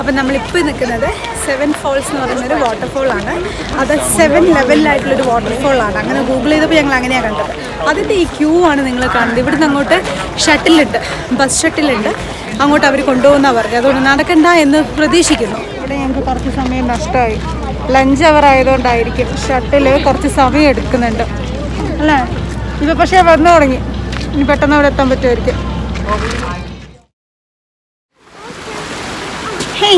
അപ്പം നമ്മളിപ്പോൾ നിൽക്കുന്നത് സെവൻ ഫോൾസ് എന്ന് പറയുന്ന ഒരു വാട്ടർഫോളാണ് അത് സെവൻ ലെവലിലായിട്ടുള്ളൊരു വാട്ടർഫോളാണ് അങ്ങനെ ഗൂഗിൾ ചെയ്തപ്പോൾ ഞങ്ങൾ അങ്ങനെയാണ് കണ്ടത് അതിൻ്റെ ഈ ക്യൂ ആണ് നിങ്ങൾ കാണുന്നത് ഇവിടുന്ന് അങ്ങോട്ട് ഷട്ടിലുണ്ട് ബസ് ഷട്ടിലുണ്ട് അങ്ങോട്ട് അവർ കൊണ്ടുപോകുന്ന പറഞ്ഞത് അതുകൊണ്ട് നടക്കണ്ട എന്ന് പ്രതീക്ഷിക്കുന്നു ഇവിടെ ഞങ്ങൾക്ക് കുറച്ച് സമയം നഷ്ടമായി ലഞ്ച് അവർ ആയതുകൊണ്ടായിരിക്കും ഷട്ടിൽ കുറച്ച് സമയം എടുക്കുന്നുണ്ട് അല്ലേ ഇപ്പോൾ പക്ഷേ വന്നു തുടങ്ങി ഇനി പെട്ടെന്ന് അവിടെ എത്താൻ പറ്റുമായിരിക്കും ഹേയ്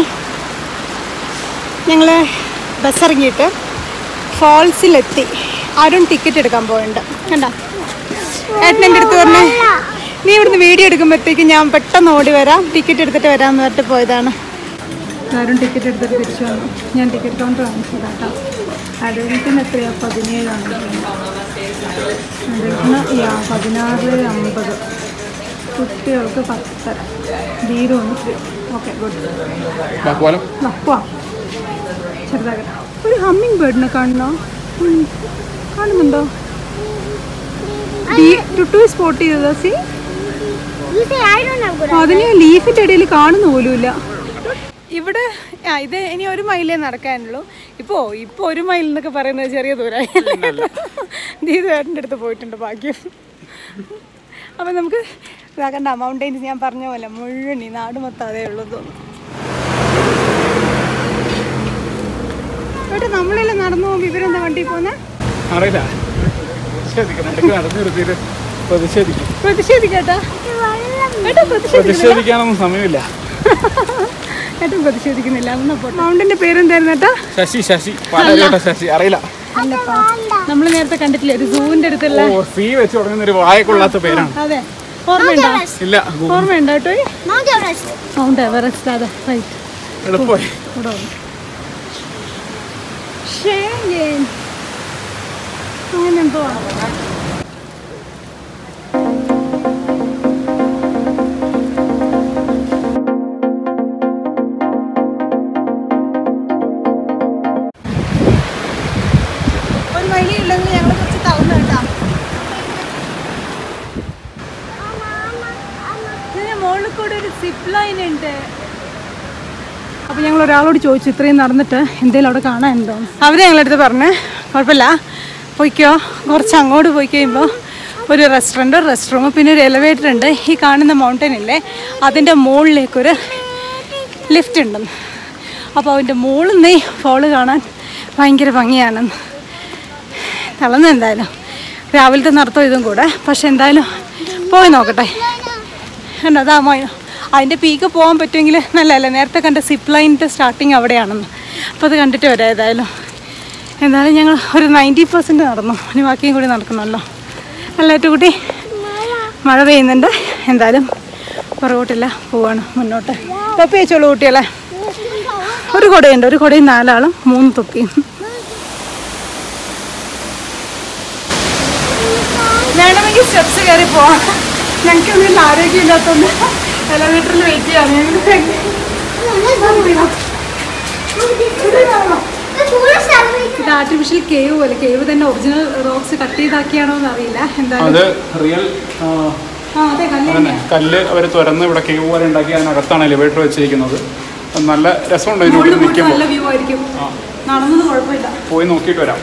ഞങ്ങൾ ബസ് ഇറങ്ങിയിട്ട് ഫാൾസിലെത്തി അരുൺ ടിക്കറ്റ് എടുക്കാൻ പോയിട്ടുണ്ട് കണ്ട ഏട്ടൻ എൻ്റെ അടുത്ത് പറഞ്ഞേ നീ ഇവിടുന്ന് വീഡിയോ എടുക്കുമ്പോഴത്തേക്ക് ഞാൻ പെട്ടെന്ന് ഓടി വരാം ടിക്കറ്റ് എടുത്തിട്ട് വരാമെന്ന് പറഞ്ഞിട്ട് പോയതാണ് അരുൺ ടിക്കറ്റ് എടുത്തിട്ട് തിരിച്ചു വന്നു ഞാൻ ടിക്കറ്റ് കൗണ്ടർ വാങ്ങിച്ചത് കേട്ടോ അരുണത്തിന് എത്രയാ പതിനേഴാണ് അരുണത്തിന് യാ പതിനാറ് അമ്പത് കുട്ടികൾക്ക് പത്തര ധീരമാണ് ഫ്രീ ഓക്കെ ഗുഡ് ബാക്കുവാലം പോവാം ചെറുതാകട്ടെ ഒരു ഹമ്മിങ് ബേർഡിനെ കാണണോ ഉം. കാണുന്നുണ്ടോ ടുട്ടു സ്പോട്ട് ചെയ്തതാ സി You say I don't have good അതിന് ലീഫിന്റെ ഇടയിൽ കാണുന്ന പോലുമില്ല ഇവിടെ ആ ഇത് ഇനി ഒരു മൈലേ നടക്കാനുള്ളൂ ഇപ്പോ ഇപ്പൊ ഒരു മൈൽ എന്നൊക്കെ പറയുന്നത് ചെറിയ ദൂരമായി ദീപേട്ടൻ്റെ അടുത്ത് പോയിട്ടുണ്ട് ഭാഗ്യം അപ്പം നമുക്ക് ഇതാക്കണ്ട മൗണ്ടൈൻസ് ഞാൻ പറഞ്ഞ പോലെ മുഴുവൻ ഈ നാട് മൊത്തം അതേ ഉള്ളൂ എന്ന് തോന്നുന്നു ഏട്ടാ നമ്മളെല്ലാം നടന്നു പോകുമ്പോൾ ഇവരെന്താ വണ്ടി പോകുന്നത് അറിയില്ല പ്രതിഷേധിക്കണം ഇടയ്ക്ക് നടന്നു നിർത്തിയിട്ട് പ്രതിഷേധിക്കും പ്രതിഷേധിക്കേട്ടാ ഏട്ടാ പ്രതിഷേധിക്കുന്നില്ല പ്രതിഷേധിക്കാനൊന്നും സമയമില്ല ഏട്ടൻ പ്രതിഷേധിക്കുന്നില്ല എന്നപ്പോ മൗണ്ടിന്റെ പേരെന്തായിരുന്നു ഏട്ടാ ശശി ശശി പാലാരിയോട്ട ശശി അറിയില്ല അല്ലപ്പാ നമ്മൾ നേരത്തെ കണ്ടിട്ടില്ലേ ഒരു സൂവിന്റെ അടുത്തുള്ള ഓ സീ വെച്ച് തുടങ്ങുന്ന ഒരു വായ കൊള്ളാത്ത പേരാണ് അതെ ഓർമ്മയുണ്ടോ ഇല്ല ഓർമ്മയുണ്ടോ കേട്ടോ ഈ? Mount Everest. മൗണ്ട് എവറസ്റ്റ് അതെ റൈറ്റ് എളുപ്പമായി ഇവിടെ വന്നു ഷേൻ അങ്ങനെ എന്തോ ആണ്. ഒരു വഴിയില്ലെങ്കിൽ ഞങ്ങൾ കുറച്ച് തളർന്നു കേട്ടാ ഇതിന് മുകളിൽ കൂടെ ഒരു സിപ്പ് ലൈൻ ഉണ്ട് അപ്പോൾ ഞങ്ങൾ ഒരാളോട് ചോദിച്ചു ഇത്രയും നടന്നിട്ട് എന്തെങ്കിലും അവിടെ കാണാനുണ്ടോ അവർ ഞങ്ങളടുത്ത് പറഞ്ഞ് കുഴപ്പമില്ല പോയിക്കോ കുറച്ച് അങ്ങോട്ട് പോയി കഴിയുമ്പോൾ ഒരു റെസ്റ്റോറൻറ്റ് ഒരു റെസ്റ്റ് റൂം പിന്നെ ഒരു എലിവേറ്റർ ഉണ്ട് ഈ കാണുന്ന മൗണ്ടൻ ഇല്ലേ അതിൻ്റെ മുകളിലേക്കൊരു ലിഫ്റ്റ് ഉണ്ടെന്ന് അപ്പോൾ അതിൻ്റെ മുകളിൽ നിന്ന് ഈ ഫോള് കാണാൻ ഭയങ്കര ഭംഗിയാണെന്ന് തളർന്നു എന്തായാലും രാവിലത്തെ നടത്തം ഇതും കൂടെ പക്ഷെ എന്തായാലും പോയി നോക്കട്ടെ കണ്ടോ അതാ മോയോ അതിൻ്റെ പീക്ക് പോകാൻ പറ്റുമെങ്കിൽ നല്ലതല്ലേ നേരത്തെ കണ്ട സിപ്പ് ലൈനിൻ്റെ സ്റ്റാർട്ടിങ് അവിടെയാണെന്ന് അപ്പോൾ അത് കണ്ടിട്ട് വരാം ഏതായാലും എന്തായാലും ഞങ്ങൾ ഒരു നയൻറ്റി പെർസെൻറ്റ് നടന്നു ഇനി ബാക്കിയും കൂടി നടക്കണമല്ലോ അല്ലായിട്ട് കുട്ടി മഴ പെയ്യുന്നുണ്ട് എന്തായാലും പുറകോട്ടില്ല പോവാണ് മുന്നോട്ട് തൊപ്പി വെച്ചോളൂ കുട്ടികളെ ഒരു കുടയുണ്ട് ഒരു കുടയും നാലാളും മൂന്ന് തൊപ്പിയും വേണമെങ്കിൽ സ്റ്റെപ്സ് കയറി പോവാം ഞങ്ങൾക്കൊന്നും ആരോഗ്യമില്ലാത്തതുകൊണ്ട് എലവേറ്ററിൽ വെയിറ്റ് ചെയ്യാം The tourist elevator. ഇത് ആർട്ടിഫിഷ്യൽ കേവ് പോലെ കേവ് തന്നെ ഒറിജിനൽ റോക്സ് കട്ട് ചെയ്താക്കിയാണോ എന്ന് അറിയില്ല എന്തായാലും അത് റിയൽ ആ അതെ കല്ല് അതന്നെ കല്ല് അവർ തുറന്ന് ഇവിടെ കേവ് പോലെ ഉണ്ടാക്കി അതിനകത്താണ് എലിവേറ്റർ വെച്ചിരിക്കുന്നത് അത് നല്ല രസമുണ്ട് അതിനുള്ളിൽ മുകളിൽ പോയിട്ട് നിൽക്കുമ്പോൾ നല്ല വ്യൂ ആയിരിക്കും നടന്നത് കുഴപ്പമില്ല പോയി നോക്കിയിട്ട് വരാം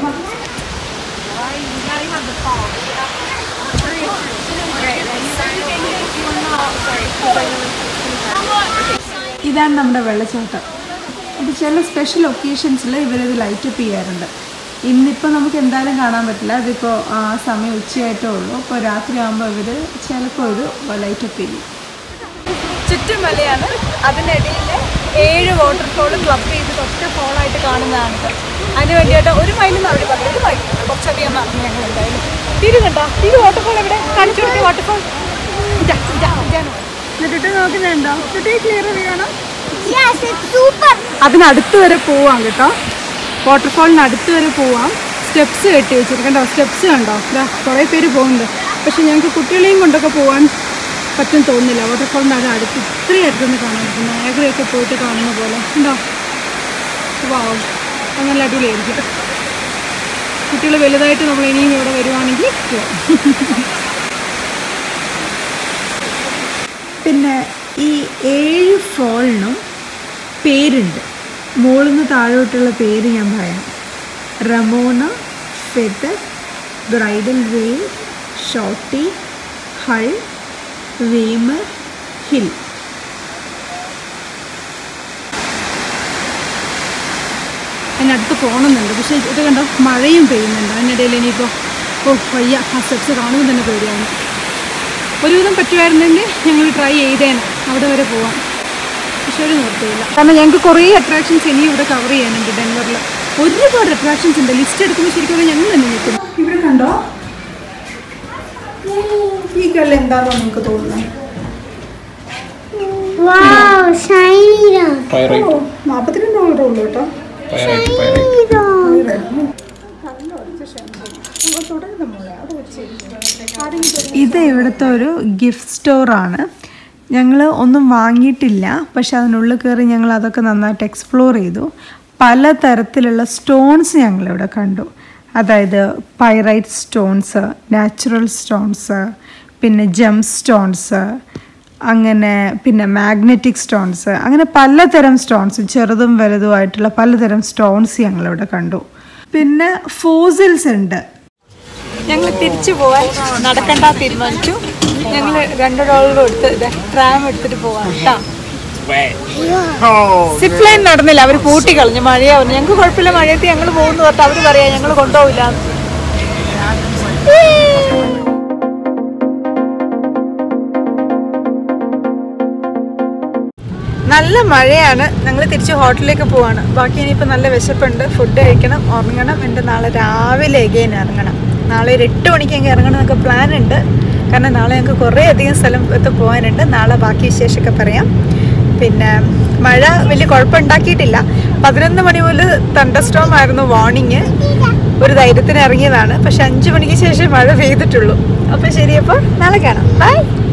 ഇതാണ് നമ്മുടെ വെള്ളച്ചാട്ടം ഇത് ചില സ്പെഷ്യൽ ഒക്കേഷൻസിൽ ഇവരിത് ലൈറ്റ് അപ്പ് ചെയ്യാറുണ്ട് ഇന്നിപ്പോൾ നമുക്ക് എന്തായാലും കാണാൻ പറ്റില്ല ഇതിപ്പോൾ ആ സമയം ഉച്ചയായിട്ടേ ഉള്ളൂ അപ്പോൾ രാത്രി ആകുമ്പോൾ ഇവർ ചിലപ്പോൾ ഇത് ലൈറ്റ് അപ്പ് ചെയ്യും ചുറ്റും മലയാണ് അതിനിടയിൽ ഏഴ് വാട്ടർഫോൾ ക്ലബ് ചെയ്ത് ഒറ്റ ഫോളായിട്ട് കാണുന്നതാണ് അതിന് വേണ്ടിയിട്ട് ഒരു മൈലിൽ അവർ പറഞ്ഞു ഒരു മൈൽ കുറച്ചധികം നടന്നു ഞങ്ങൾ എന്തായാലും തിരു കണ്ടോ തിരു വാട്ടർഫോൾ എവിടെ കാണിച്ചു കൊടുത്ത വാട്ടർഫോൾ ഇതാ ഇതാ ഇതാണ് എന്നിട്ട് നോക്കുന്നുണ്ടോ ചുറ്റി ക്ലിയർ ചെയ്യണം Yes, it's super. അതിനടുത്ത് വരെ പോവാം കേട്ടോ വാട്ടർഫാളിന് അടുത്ത് വരെ പോവാം സ്റ്റെപ്സ് കെട്ടി വെച്ചിരിക്കണ്ടോ സ്റ്റെപ്സ് കണ്ടോ ഇതാ കുറേ പേര് പോകുന്നുണ്ട് പക്ഷെ ഞങ്ങൾക്ക് കുട്ടികളെയും കൊണ്ടൊക്കെ പോകാൻ പറ്റും തോന്നുന്നില്ല വാട്ടർഫാളിൻ്റെ അവിടെ അടുത്ത് ഇത്രയും അടുത്തുനിന്ന് കാണാൻ പറ്റും നായഗ്രയൊക്കെ പോയിട്ട് കാണുന്ന പോലെ ഉണ്ടോ വാവ് അത് നല്ല അടിപൊളിയായിരിക്കും കുട്ടികൾ വലുതായിട്ട് നമ്മൾ ഇനിയും ഇവിടെ വരുവാണെങ്കിൽ പോവാം പിന്നെ ഈ ഏഴ് ഫോളിനും പേരുണ്ട് മുകളിൽ നിന്ന് താഴോട്ടുള്ള പേര് ഞാൻ പറയാം റമോണ ഫെതർ ബ്രൈഡൽ വെയിൽ ഷോട്ടി ഹൾ വേമർ ഹിൽ അതിനടുത്ത് പോകണമെന്നുണ്ട് പക്ഷേ ഇത് കണ്ടോ മഴയും പെയ്യുന്നുണ്ട് അതിനിടയിൽ ഇനിയിപ്പോൾ ഓ വയ്യ ആ സ്റ്റെപ്സ് കാണുമ്പോൾ തന്നെ പേടിയാണ് ഒരുവിധം പറ്റുമായിരുന്നെങ്കിൽ ഞങ്ങൾ ട്രൈ ചെയ്തേനെ അവിടെ വരെ പോവാം പക്ഷെ ഒരു നിർത്തിയില്ല കാരണം ഞങ്ങൾക്ക് കുറേ അട്രാക്ഷൻസ് ഇനിയും ഇവിടെ കവർ ചെയ്യാനുണ്ട് ഡെൻവറിൽ ഒരുപാട് അട്രാക്ഷൻസ് ഉണ്ട് ലിസ്റ്റ് എടുക്കുമ്പോൾ ശരിക്കും പറഞ്ഞാൽ ഞങ്ങൾ തന്നെ നിൽക്കും ഇവിടെ കണ്ടോ ഈ കല്ല് എന്താണെന്ന് നിങ്ങൾക്ക് തോന്നുന്നത് Wow, shiny rock. പൈറൈറ്റ് നാൽപ്പത്തിരണ്ട് ഡോളറേ ഉള്ളൂ കേട്ടോ പൈറൈറ്റ് പൈറൈറ്റ് Shiny rock. ഇത് ഇവിടുത്തെ ഒരു ഗിഫ്റ്റ് സ്റ്റോറാണ് ഞങ്ങൾ ഒന്നും വാങ്ങിയിട്ടില്ല പക്ഷെ അതിനുള്ളിൽ കയറി ഞങ്ങൾ അതൊക്കെ നന്നായിട്ട് എക്സ്പ്ലോർ ചെയ്തു പലതരത്തിലുള്ള സ്റ്റോൺസ് ഞങ്ങളിവിടെ കണ്ടു അതായത് പൈറൈറ്റ് സ്റ്റോൺസ് നാച്ചുറൽ സ്റ്റോൺസ് പിന്നെ ജം സ്റ്റോൺസ് അങ്ങനെ പിന്നെ മാഗ്നറ്റിക് സ്റ്റോൺസ് അങ്ങനെ പലതരം സ്റ്റോൺസ് ചെറുതും വലുതുമായിട്ടുള്ള പലതരം സ്റ്റോൺസ് ഞങ്ങളിവിടെ കണ്ടു പിന്നെ ഫോസിൽസ് ഉണ്ട് ഞങ്ങൾ തിരിച്ചു പോവാൻ നടക്കണ്ട തീരുമാനിച്ചു ഞങ്ങൾ രണ്ട് ഡോളർ എടുത്ത് ട്രാം എടുത്തിട്ട് പോവാം കേട്ടോ സിപ്പ് ലൈൻ നടന്നില്ല അവർ പൂട്ടി കളഞ്ഞു മഴയാവുന്നു ഞങ്ങൾക്ക് കുഴപ്പമില്ല മഴയത്ത് ഞങ്ങൾ പോകുന്നു പറഞ്ഞിട്ട് അവർ പറയാ ഞങ്ങൾ കൊണ്ടുപോകില്ല നല്ല മഴയാണ് ഞങ്ങൾ തിരിച്ച് ഹോട്ടലിലേക്ക് പോവാണ് ബാക്കി ഇനിയിപ്പോൾ നല്ല വിശപ്പുണ്ട് ഫുഡ് കഴിക്കണം ഉറങ്ങണം എൻ്റെ നാളെ രാവിലെ എഗെയിൻ ഇറങ്ങണം നാളെ ഒരു എട്ട് മണിക്ക് എങ്കിൽ ഇറങ്ങണം എന്നൊക്കെ പ്ലാൻ ഉണ്ട് കാരണം നാളെ ഞങ്ങൾക്ക് കുറേ അധികം സ്ഥലത്ത് പോകാനുണ്ട് നാളെ ബാക്കി വിശേഷമൊക്കെ പറയാം പിന്നെ മഴ വലിയ കുഴപ്പമുണ്ടാക്കിയിട്ടില്ല പതിനൊന്ന് മണി മുതൽ തണ്ടർസ്റ്റോം ആയിരുന്നു വാർണിങ് ഒരു ധൈര്യത്തിന് ഇറങ്ങിയതാണ് പക്ഷെ അഞ്ച് മണിക്ക് ശേഷം മഴ പെയ്തിട്ടുള്ളൂ അപ്പോൾ ശരി അപ്പോൾ നാളെ കാണാം ബൈ